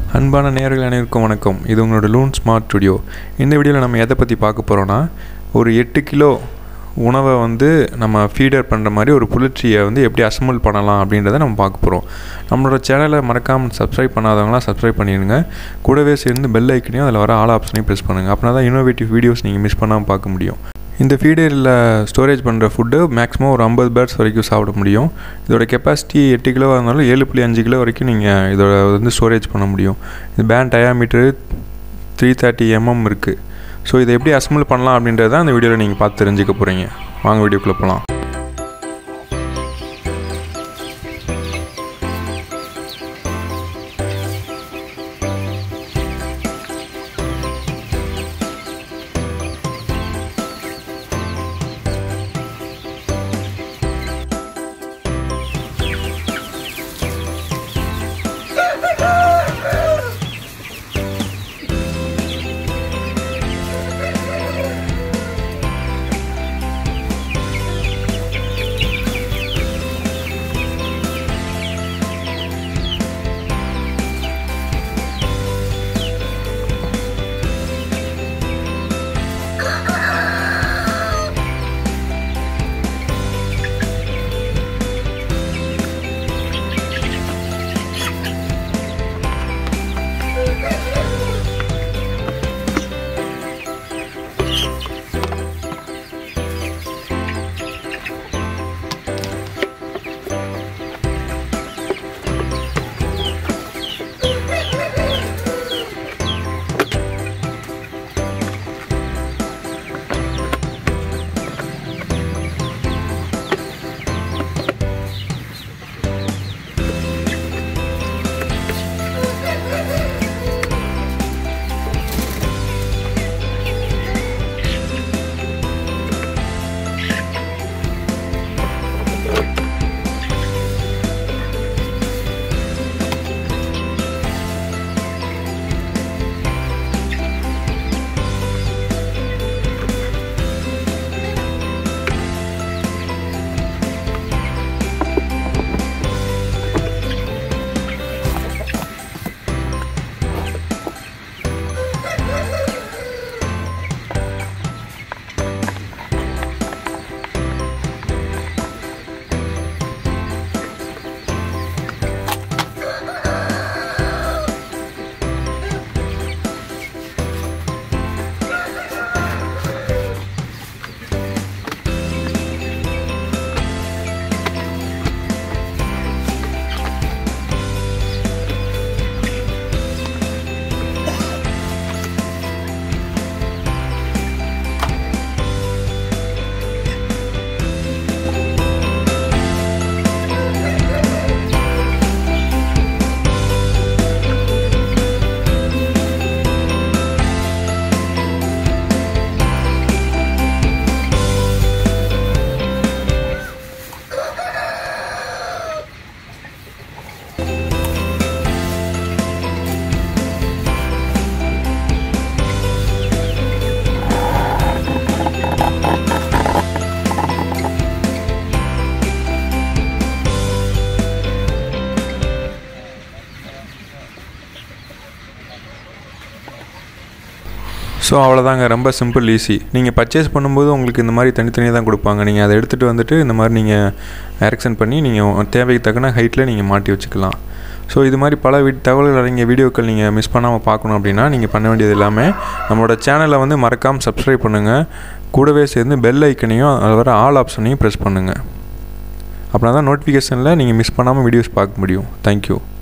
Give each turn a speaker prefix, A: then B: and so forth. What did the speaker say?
A: அன்பான நேயர்கள் அனைவருக்கும் வணக்கம் இது உங்களோட லூன் ஸ்மார்ட் ஸ்டுடியோ இந்த வீடியோவில் நம்ம எதை பற்றி பார்க்க போகிறோன்னா ஒரு எட்டு கிலோ உணவை வந்து நம்ம ஃபீடர் பண்ணுற மாதிரி ஒரு புளிச்சியை வந்து எப்படி அசம்பிள் பண்ணலாம் அப்படின்றத நம்ம பார்க்க போகிறோம் நம்மளோட சேனலை மறக்காமல் சப்ஸ்கிரைப் பண்ணாதவங்களாம் சப்ஸ்கிரைப் பண்ணிடுங்க கூடவே சேர்ந்து பெல் ஐக்கனையும் அதில் வர ஆல் ஆப்ஷனையும் ப்ரெஸ் பண்ணுங்கள் அப்படின்னா தான் இன்னோவேட்டிவ் வீடியோஸ் நீங்கள் மிஸ் பண்ணாமல் பார்க்க முடியும் இந்த ஃபீடரில் ஸ்டோரேஜ் பண்ணுற ஃபுட்டு மேக்ஸிமம் ஒரு ஐம்பது பேர்ட்ஸ் வரைக்கும் சாப்பிட முடியும் இதோட கெப்பாசிட்டி எட்டு கிலோவாக இருந்தாலும் ஏழு புள்ளி அஞ்சு கிலோ வரைக்கும் நீங்கள் இதோட வந்து ஸ்டோரேஜ் பண்ண முடியும் இது band diameter three thirty mm இருக்குது ஸோ இதை எப்படி அசம்பிள் பண்ணலாம் அப்படின்றத தான் இந்த வீடியோவில் நீங்கள் பார்த்து தெரிஞ்சுக்க போகிறீங்க வாங்க வீடியோக்குள்ளே போகலாம் ஸோ அவ்வளோதாங்க ரொம்ப சிம்பிள் ஈஸி நீங்கள் பர்ச்சேஸ் பண்ணும்போது உங்களுக்கு இந்த மாதிரி தனித்தனியாக தான் கொடுப்பாங்க நீங்கள் அதை எடுத்துகிட்டு வந்துட்டு இந்த மாதிரி நீங்கள் எரெக்ஷன் பண்ணி நீங்கள் தேவைக்கு தக்கன ஹைட்டில் நீங்கள் மாட்டி வச்சுக்கலாம் ஸோ இது மாதிரி பல வீ தகவல்கள் அடங்கிய வீடியோக்கள் நீங்கள் மிஸ் பண்ணாமல் பார்க்கணும் அப்படின்னா நீங்கள் பண்ண வேண்டியது எல்லாமே நம்மளோட சேனலை வந்து மறக்காமல் சப்ஸ்கிரைப் பண்ணுங்கள் கூடவே சேர்ந்து பெல் ஐக்கனையும் அதில் வர ஆல் ஆப்ஷனையும் ப்ரெஸ் பண்ணுங்கள் அப்படின்னா தான் நோட்டிஃபிகேஷனில் நீங்கள் மிஸ் பண்ணாமல் வீடியோஸ் பார்க்க முடியும் தேங்க்யூ